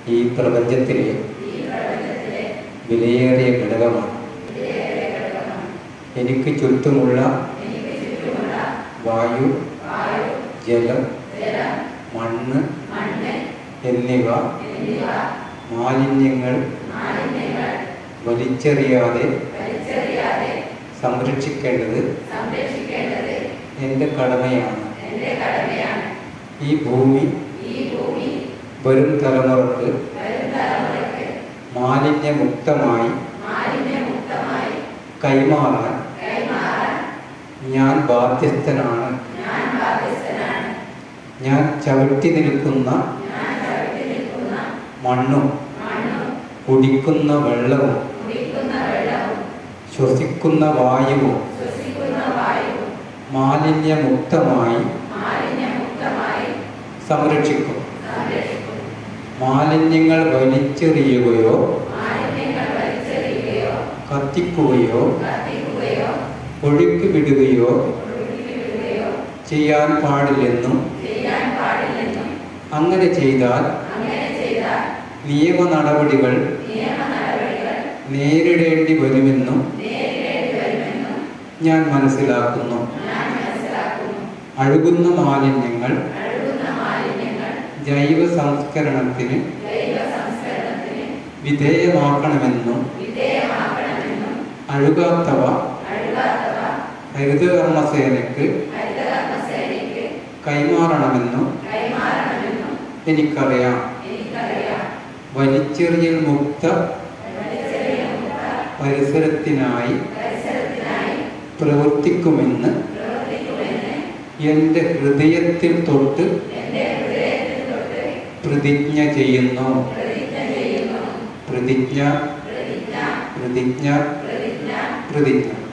ഈ പ്രപഞ്ചത്തിലെ വിലയേറിയ ഘടകമാണ് എനിക്ക് ചുറ്റുമുള്ള വായു ജലം മണ്ണ് എന്നിവ മാലിന്യങ്ങൾ വലിച്ചെറിയാതെ സംരക്ഷിക്കേണ്ടത് എൻ്റെ കടമയാണ് ഈ ഭൂമി വരും തലമുറക്ക് മാലിന്യമുക്തമായി കൈമാറാൻ ഞാൻ ബാധ്യസ്ഥനാണ് ഞാൻ ചവിട്ടി നിൽക്കുന്ന മണ്ണും കുടിക്കുന്ന വെള്ളവും ശ്വസിക്കുന്ന വായുവും മാലിന്യമുക്തമായി സംരക്ഷിക്കും മാലിന്യങ്ങൾ വലിച്ചെറിയുകയോ കത്തിക്കുകയോ ഒഴുക്കി വിടുകയോ ചെയ്യാൻ പാടില്ലെന്നും അങ്ങനെ ചെയ്താൽ നിയമ നടപടികൾ നേരിടേണ്ടി വരുമെന്നും ഞാൻ മനസ്സിലാക്കുന്നു അഴുകുന്ന മാലിന്യങ്ങൾ ജൈവ സംസ്കരണത്തിന് വിധേയമാക്കണമെന്നും അഴുകാത്തവ ഹരിതകർമ്മസേനയ്ക്ക് കൈമാറണമെന്നും എനിക്കറിയാം വലിച്ചെറിയൽ മുക്ത പരിസരത്തിനായി പ്രവർത്തിക്കുമെന്ന് എൻ്റെ ഹൃദയത്തിൽ തൊട്ട് പ്രതിജ്ഞ ചെയ്യുന്നു പ്രതിജ്ഞ പ്രതിജ്ഞ പ്രതിജ്ഞ